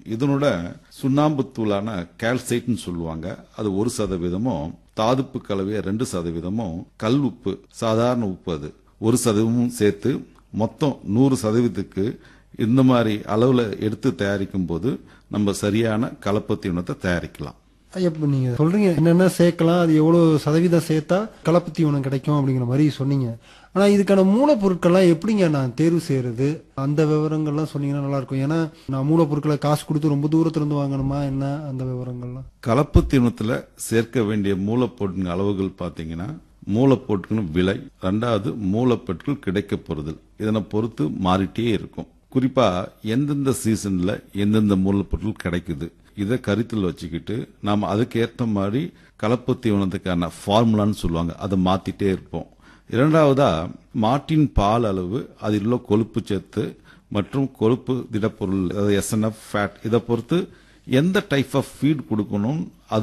இதனோட சுண்ணாம்பு தூளான கால்சைட்னு சொல்லுவாங்க அது ஒரு சதவீதமும் தாதுப்பு கலவையை ரெண்டு சதவீதமும் கல் உப்பு சாதாரண உப்பு அது ஒரு சதவீதமும் சேர்த்து மொத்தம் நூறு சதவீதத்துக்கு இந்த மாதிரி அளவுல எடுத்து தயாரிக்கும் போது நம்ம சரியான கலப்பு தீவனத்தை தயாரிக்கலாம் ஐயா இப்போ நீங்க சொல்றீங்க என்னென்ன சேர்க்கலாம் அது எவ்வளவு சதவீதம் சேர்த்தா கலப்பு தீவனம் கிடைக்கும் அப்படிங்கிற மாதிரி சொன்னீங்க ஆனா இதுக்கான மூலப்பொருட்கள்லாம் எப்படிங்க நான் தேர்வு செய்யறது அந்த விவரங்கள்லாம் சொன்னீங்கன்னா நல்லா இருக்கும் ஏன்னா நான் மூலப்பொருட்களை காசு கொடுத்து ரொம்ப தூரத்துல இருந்து வாங்கணுமா என்ன அந்த விவரங்கள்லாம் கலப்பு தீவனத்துல சேர்க்க வேண்டிய மூலப்பொருட்கள் அளவுகள் பாத்தீங்கன்னா மூலப்பொருட்களின் விலை ரெண்டாவது மூலப்பொருட்கள் கிடைக்க போறதில் இதனை பொறுத்து மாறிட்டே இருக்கும் குறிப்பா எந்தெந்த சீசன்ல எந்தெந்த மூலப்பொருட்கள் கிடைக்குது இதை கருத்தில் வச்சுக்கிட்டு நாம் அதுக்கு ஏற்ற மாதிரி கலப்பு தீவனத்துக்கான ஃபார்முலான்னு சொல்லுவாங்க அதை மாத்திட்டே இருப்போம் இரண்டாவதா மாட்டின் பால் அளவு அதில் உள்ள கொழுப்பு சத்து மற்றும் கொழுப்பு திடப்பொருள் அதாவது எஸ்என்எஃப் ஃபேட் இதை பொறுத்து எந்த டைப் ஆஃப் ஃபீட் கொடுக்கணும் அது